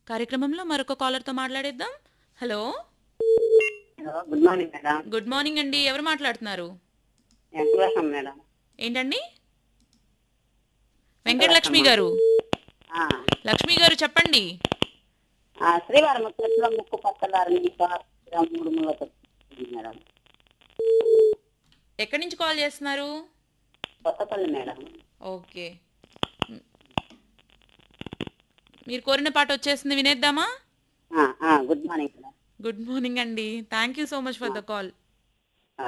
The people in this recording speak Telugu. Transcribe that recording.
కార్యక్రమంలో మరొక కాలర్తో మాట్లాడేద్దాం hello hello good morning madam good morning అండి ఎవరు మాట్లాడుతున్నారు వెంకటేశం మేడం ఏంటండి వెంకటలక్ష్మి గారు ఆ, లక్ష్మి గారు చెప్పండి ఆ, శ్రీవారి ముచ్చట్లో ముక్కు పచ్చలారని మూడు ముళ్ళతో మేడం ఎక్కడి నుంచి కాల్ చేస్తున్నారు కొత్తపల్లి మేడం ఓకే మ్. మీరు కోరిన పాట వచ్చేసింది వినేద్దామా ఆ, ఆ, good morning madam good morning అండి thank you so much for the call